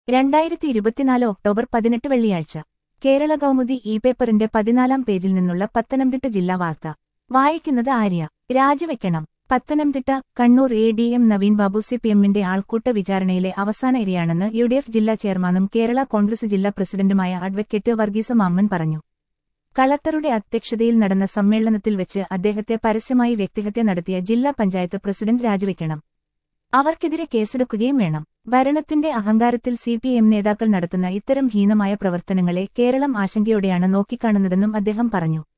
രണ്ടായിരത്തി ഇരുപത്തിനാല് ഒക്ടോബർ പതിനെട്ട് വെള്ളിയാഴ്ച കേരള കൗമുദി ഇ പേപ്പറിന്റെ പതിനാലാം പേജിൽ നിന്നുള്ള പത്തനംതിട്ട ജില്ലാ വാർത്ത വായിക്കുന്നത് ആര്യ രാജിവെക്കണം Pathanamthitta Kannur A D M Naveen Babu C P എമ്മിന്റെ ആൾക്കൂട്ട വിചാരണയിലെ അവസാന ഇരയാണെന്ന് യു ഡി എഫ് ജില്ലാ ചെയർമാനും കേരള കോൺഗ്രസ് ജില്ലാ പ്രസിഡന്റുമായ അഡ്വക്കേറ്റ് വർഗീസ മാമ്മൻ പറഞ്ഞു കളക്ടറുടെ അധ്യക്ഷതയിൽ നടന്ന സമ്മേളനത്തിൽ വെച്ച് അദ്ദേഹത്തെ പരസ്യമായി വ്യക്തിഹത്യ നടത്തിയ ജില്ലാ പഞ്ചായത്ത് പ്രസിഡന്റ് രാജിവെക്കണം അവർക്കെതിരെ കേസെടുക്കുകയും വേണം ഭരണത്തിന്റെ അഹങ്കാരത്തിൽ സി പി എം നേതാക്കൾ നടത്തുന്ന ഇത്തരം ഹീനമായ പ്രവർത്തനങ്ങളെ കേരളം ആശങ്കയോടെയാണ് നോക്കിക്കാണുന്നതെന്നും അദ്ദേഹം പറഞ്ഞു